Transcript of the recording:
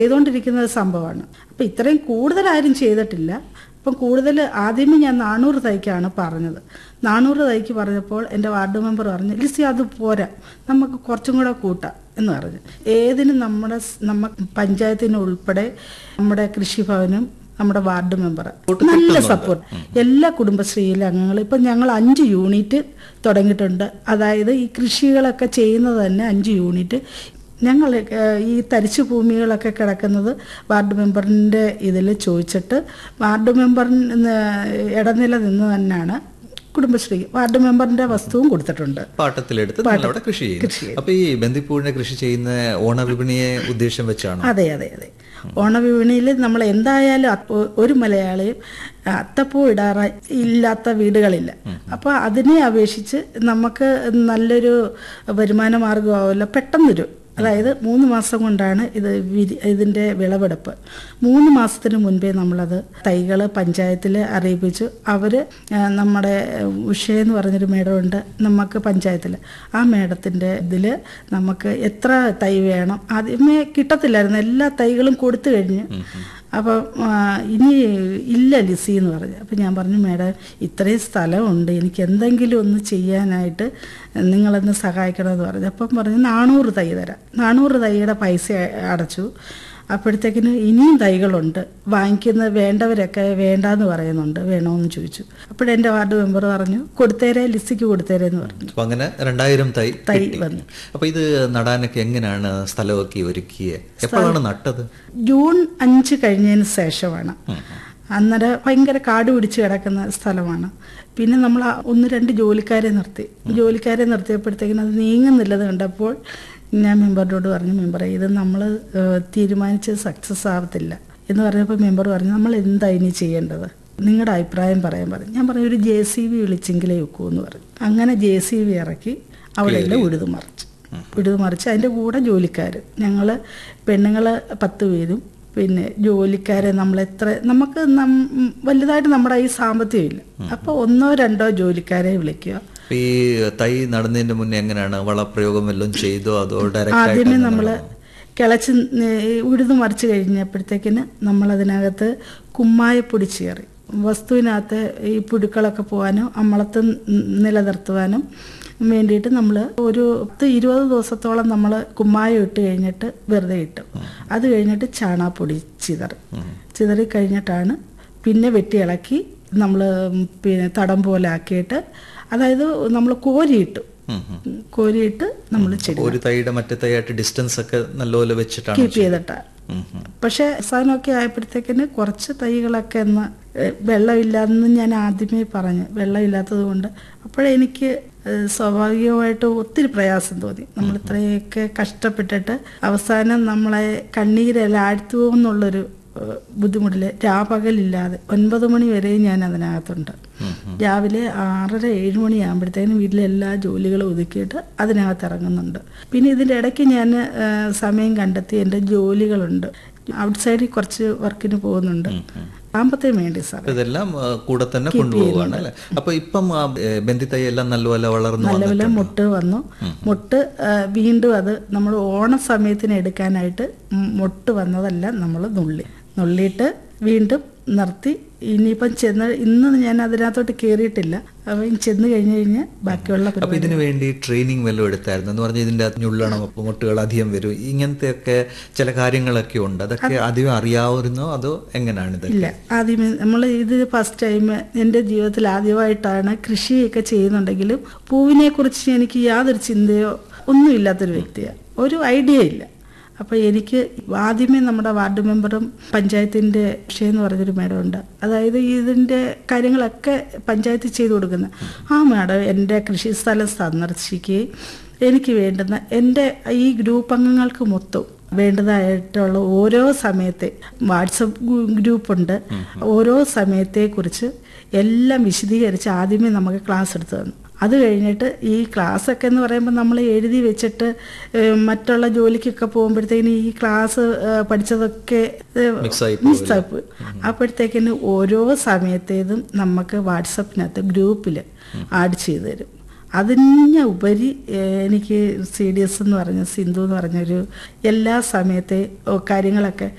ചെയ്തുകൊണ്ടിരിക്കുന്ന ഒരു സംഭവമാണ് അപ്പം ഇത്രയും കൂടുതൽ ആരും ചെയ്തിട്ടില്ല അപ്പം കൂടുതൽ ആദ്യമേ ഞാൻ നാനൂറ് തൈക്കാണ് പറഞ്ഞത് നാനൂറ് തൈക്ക് പറഞ്ഞപ്പോൾ എൻ്റെ വാർഡ് മെമ്പർ പറഞ്ഞു ലിസി അത് പോരാ നമുക്ക് കുറച്ചും കൂടെ കൂട്ടാം എന്ന് പറഞ്ഞു ഏതിനും നമ്മുടെ സ് നമ്മ പഞ്ചായത്തിന് ഉൾപ്പെടെ നമ്മുടെ കൃഷിഭവനും നമ്മുടെ വാർഡ് മെമ്പർ നല്ല സപ്പോർട്ട് എല്ലാ കുടുംബശ്രീയിലെ അംഗങ്ങൾ ഇപ്പം ഞങ്ങൾ അഞ്ച് യൂണിറ്റ് തുടങ്ങിയിട്ടുണ്ട് അതായത് ഈ കൃഷികളൊക്കെ ചെയ്യുന്നത് തന്നെ അഞ്ച് യൂണിറ്റ് ഞങ്ങൾ ഏഹ്, ഈ തരിശു ഭൂമികളൊക്കെ കിടക്കുന്നത് വാർഡ് മെമ്പറിൻ്റെ ഇതിൽ ചോദിച്ചിട്ട് വാർഡ് മെമ്പറിന് ഇടനില നിന്ന് തന്നെയാണ് കുടുംബശ്രീ വാർഡ് മെമ്പറിൻ്റെ വസ്തുവും കൊടുത്തിട്ടുണ്ട് പാട്ടത്തിലെടുത്ത് നിങ്ങൾ അവിടെ കൃഷി ചെയ്യുന്നു അപ്പൊ ഈ ബന്ദിപ്പൂവിനെ കൃഷി ചെയ്യുന്ന ഓണവിപണിയെ ഉദ്ദേശം വെച്ചാണോ അതെ അതെ അതെ ഓണവിപണിയിൽ നമ്മൾ എന്തായാലും അപ്പ- ഒരു മലയാളിയും അത്തപ്പൂ ഇടാറ ഇല്ലാത്ത വീടുകളില്ല അപ്പോൾ അതിനെ അപേക്ഷിച്ച് നമുക്ക് നല്ലൊരു വരുമാന മാർഗമാവില്ല പെട്ടെന്നൊരു അതായത് മൂന്ന് മാസം കൊണ്ടാണ് ഇത് വിരി ഇതിൻ്റെ വിളവെടുപ്പ് മൂന്ന് മാസത്തിന് മുൻപേ നമ്മളത് തൈകൾ പഞ്ചായത്തിൽ അറിയിപ്പിച്ചു അവർ നമ്മുടെ ഉഷ എന്ന് പറഞ്ഞൊരു മേഡമുണ്ട് നമുക്ക് പഞ്ചായത്തിൽ ആ മേഡത്തിൻ്റെ ഇതിൽ നമുക്ക് എത്ര തൈ വേണം ആദ്യമേ കിട്ടത്തില്ലായിരുന്നു എല്ലാ തൈകളും കൊടുത്തു കഴിഞ്ഞ് അപ്പം ആ, ഇനി ഇല്ല ലിസി എന്ന് പറഞ്ഞു അപ്പം ഞാൻ പറഞ്ഞു മേഡം ഇത്രയും സ്ഥലമുണ്ട് എനിക്ക് എന്തെങ്കിലും ഒന്ന് ചെയ്യാനായിട്ട് നിങ്ങളൊന്ന് സഹായിക്കണമെന്ന് പറഞ്ഞു അപ്പം പറഞ്ഞു നാനൂറ് തൈ തരാം നാനൂറ് തൈയുടെ പൈസ അടച്ചു അപ്പോഴത്തേക്കിന് ഇനിയും തൈകളുണ്ട് വാങ്ങിക്കുന്ന വേണ്ടവരൊക്കെ വേണ്ടാന്ന് പറയുന്നുണ്ട് വേണമെന്ന് ചോദിച്ചു അപ്പോഴെൻ്റെ വാർഡ് മെമ്പർ പറഞ്ഞു കൊടുത്തേരെ ലിസിക്ക് കൊടുത്തേരെ എന്ന് പറഞ്ഞു അപ്പൊ അങ്ങനെ രണ്ടായിരം തൈ തൈ കിട്ടി. വന്നു അപ്പൊ ഇത് നടാനൊക്കെ എങ്ങനെയാണ് സ്ഥലമൊക്കെ ഒരുക്കിയത് എപ്പോഴാണ് നട്ടത് ജൂൺ അഞ്ച് കഴിഞ്ഞതിന് ശേഷമാണ് അന്നേരം ഭയങ്കര കാട് പിടിച്ച് കിടക്കുന്ന സ്ഥലമാണ് പിന്നെ നമ്മൾ ആ ഒന്ന് രണ്ട് ജോലിക്കാരെ നിർത്തി ജോലിക്കാരെ നിർത്തിയപ്പോഴത്തേക്കിനും അത് നീങ്ങുന്നില്ലെന്ന് കണ്ടപ്പോൾ ഞാൻ മെമ്പറിനോട് പറഞ്ഞു മെമ്പറെ ഇത് നമ്മൾ തീരുമാനിച്ച് സക്സസ് ആവത്തില്ല എന്ന് പറഞ്ഞപ്പോൾ മെമ്പർ പറഞ്ഞു നമ്മൾ എന്താ ഇനി ചെയ്യേണ്ടത് നിങ്ങളുടെ അഭിപ്രായം പറയാൻ പറഞ്ഞു ഞാൻ പറഞ്ഞു ഒരു ജെ സി ബി വിളിച്ചെങ്കിലേ ഒക്കൂ എന്ന് പറഞ്ഞു അങ്ങനെ ജെ സി ബി ഇറക്കി അവിടെ എല്ലാം ഉഴുതു മറിച്ചു ഉഴുതു മറിച്ച് അതിൻ്റെ കൂടെ ജോലിക്കാർ ഞങ്ങൾ പെണ്ണുങ്ങൾ പത്ത് പേരും പിന്നെ ജോലിക്കാരെ നമ്മൾ എത്ര നമുക്ക് നം വലുതായിട്ട് നമ്മുടെ ഈ സാമ്പത്തികമില്ല അപ്പോൾ ഒന്നോ രണ്ടോ ജോലിക്കാരെ വിളിക്കുക അപ്പൊ ഈ തൈ നടുന്നതിന്റെ മുന്നേ എങ്ങനെയാണ് വളപ്രയോഗം വല്ലതും ചെയ്തോ അതോ ഡയറക്റ്റ് ആദ്യമേ നമ്മൾ കിളച്ച് ന- ഉഴുതു മറിച്ച് കഴിഞ്ഞപ്പോഴത്തേക്കിന് നമ്മളതിനകത്ത് കുമ്മായപ്പൊടി ചേറി വസ്തുവിനകത്ത് ഈ പുഴുക്കളൊക്കെ പോകാനും അമ്മളത്ത് ന- നിലനിർത്തുവാനും വേണ്ടിയിട്ട് നമ്മൾ ഒരു പത്ത് ഇരുപത് ദിവസത്തോളം നമ്മൾ കുമ്മായം ഇട്ട് കഴിഞ്ഞിട്ട് വെറുതെ ഇട്ടു അത് കഴിഞ്ഞിട്ട് ചാണാപ്പൊടി ചിതറി ചിതറി കഴിഞ്ഞിട്ടാണ് പിന്നെ വെട്ടി ഇളക്കി നമ്മൾ പിന്നെ തടം പോലെ ആക്കിയിട്ട് അതായത് നമ്മൾ കോരിയിട്ടു കോരിയിട്ട് നമ്മൾ ചെടി ഒരു തൈയുടെ മറ്റേ തൈയായിട്ട് ഡിസ്റ്റൻസ് ഒക്കെ നല്ലപോലെ വെച്ചിട്ടാണ് കീപ്പ് ചെയ്തിട്ടാ പക്ഷെ അവസാനമൊക്കെ ആയപ്പോഴത്തേക്കിന് കുറച്ച് തൈകളൊക്കെ ഒന്ന് ഏഹ്, വെള്ളമില്ലാന്ന് ഞാൻ ആദ്യമേ പറഞ്ഞു വെള്ളമില്ലാത്തത് കൊണ്ട് അപ്പോഴെനിക്ക് ഏഹ്, സ്വാഭാവികമായിട്ട് ഒത്തിരി പ്രയാസം തോന്നി നമ്മൾ ഇത്രയൊക്കെ കഷ്ടപ്പെട്ടിട്ട് അവസാനം നമ്മളെ കണ്ണീരെല്ലാം ആഴ്ത്തു പോകുന്നുള്ളൊരു ഏഹ്, ബുദ്ധിമുട്ടില് രാപകലില്ലാതെ ഒൻപത് മണി വരെ ഞാൻ അതിനകത്തുണ്ട് രാവിലെ ആറര ഏഴ് മണിയാകുമ്പോഴത്തേനും വീട്ടിലെ എല്ലാ ജോലികളും ഒതുക്കിയിട്ട് അതിനകത്ത് ഇറങ്ങുന്നുണ്ട് പിന്നെ ഇതിൻ്റെ ഇടയ്ക്ക് ഞാൻ ആ, സമയം കണ്ടെത്തി എൻ്റെ ജോലികളുണ്ട് ഔട്ട്സൈഡിൽ കുറച്ച് വർക്കിന് പോകുന്നുണ്ട് സാമ്പത്തികം വേണ്ടി സാർ അപ്പൊ ഇതെല്ലാം ആ, കൂടെ തന്നെ കൊണ്ടുപോവാണ് അല്ലെ അപ്പൊ ഇപ്പം ആ, ഏ, ബന്ദി തൈ എല്ലാം നല്ലപോലെ വളർന്നു നല്ലപോലെ വന്നിട്ടുണ്ട് മുട്ട് വന്നു മുട്ട് ആ, വീണ്ടും അത് നമ്മൾ ഓണ സമയത്തിന് എടുക്കാനായിട്ട് ഉം മുട്ട് വന്നതെല്ലാം നമ്മൾ നുള്ളി നുള്ളിയിട്ട് വീണ്ടും നിർത്തി ഇനിയിപ്പം ചെന്ന് ഇന്ന് ഞാൻ അതിനകത്തോട്ട് കയറിയിട്ടില്ല അപ്പം ചെന്ന് കഴിഞ്ഞ് കഴിഞ്ഞ് ബാക്കിയുള്ള അപ്പൊ പരിപാടി ഇതിനു വേണ്ടി ട്രെയിനിങ് വല്ലതും എടുത്തായിരുന്നു എന്ന് പറഞ്ഞാൽ ഇതിന്റെ അകത്ത് ഞുള്ളണം അപ്പൊ മുട്ടുകൾ അധികം വരും ഇങ്ങനത്തെ ഒക്കെ ചില കാര്യങ്ങളൊക്കെ ഉണ്ട് അതൊക്കെ അധികം അറിയാവുന്നോ അതോ എങ്ങനെയാണ് ഇത് ഇല്ല ആദ്യമേ നമ്മൾ ഇത് ഫസ്റ്റ് ടൈം എൻ്റെ ജീവിതത്തിൽ ആദ്യമായിട്ടാണ് കൃഷിയൊക്കെ ചെയ്യുന്നുണ്ടെങ്കിലും പൂവിനെ കുറിച്ച് എനിക്ക് യാതൊരു ചിന്തയോ ഒന്നുമില്ലാത്തൊരു വ്യക്തിയാണ് ഒരു ഐഡിയ ഇല്ല അപ്പോൾ എനിക്ക് ആദ്യമേ നമ്മുടെ വാർഡ് മെമ്പറും പഞ്ചായത്തിൻ്റെ വിഷയം എന്ന് പറഞ്ഞൊരു മേഡം ഉണ്ട് അതായത് ഇതിൻ്റെ കാര്യങ്ങളൊക്കെ പഞ്ചായത്ത് ചെയ്തു കൊടുക്കുന്നത് ആ മേഡം എൻ്റെ കൃഷി സ്ഥലം സന്ദർശിക്കുകയും എനിക്ക് വേണ്ടുന്ന എൻ്റെ ഈ ഗ്രൂപ്പ് അംഗങ്ങൾക്ക് മൊത്തം വേണ്ടതായിട്ടുള്ള ഓരോ സമയത്തെ വാട്സപ്പ് ഗ്രൂപ്പുണ്ട് ഓരോ സമയത്തെക്കുറിച്ച് എല്ലാം വിശദീകരിച്ച് ആദ്യമേ നമുക്ക് ക്ലാസ് എടുത്തു തന്നു അത് കഴിഞ്ഞിട്ട് ഈ ക്ലാസ് ഒക്കെ എന്ന് പറയുമ്പോൾ നമ്മൾ എഴുതി വെച്ചിട്ട് ഏഹ്, മറ്റുള്ള ജോലിക്കൊക്കെ പോകുമ്പോഴത്തേക്കിന് ഈ ക്ലാസ് ഏഹ്, പഠിച്ചതൊക്കെ ഏഹ്, Mix ആയി മിസ്സായി പോയി അപ്പോഴത്തേക്കിന് ഓരോ സമയത്തേതും നമുക്ക് വാട്സപ്പിനകത്ത് ഗ്രൂപ്പിൽ ആഡ് ചെയ്തു തരും അതിന് ഉപരി ഏഹ്, എനിക്ക് സി ഡി എസ് എന്ന് പറഞ്ഞ സിന്ധു എന്ന് പറഞ്ഞൊരു എല്ലാ സമയത്തെ ഓ, കാര്യങ്ങളൊക്കെ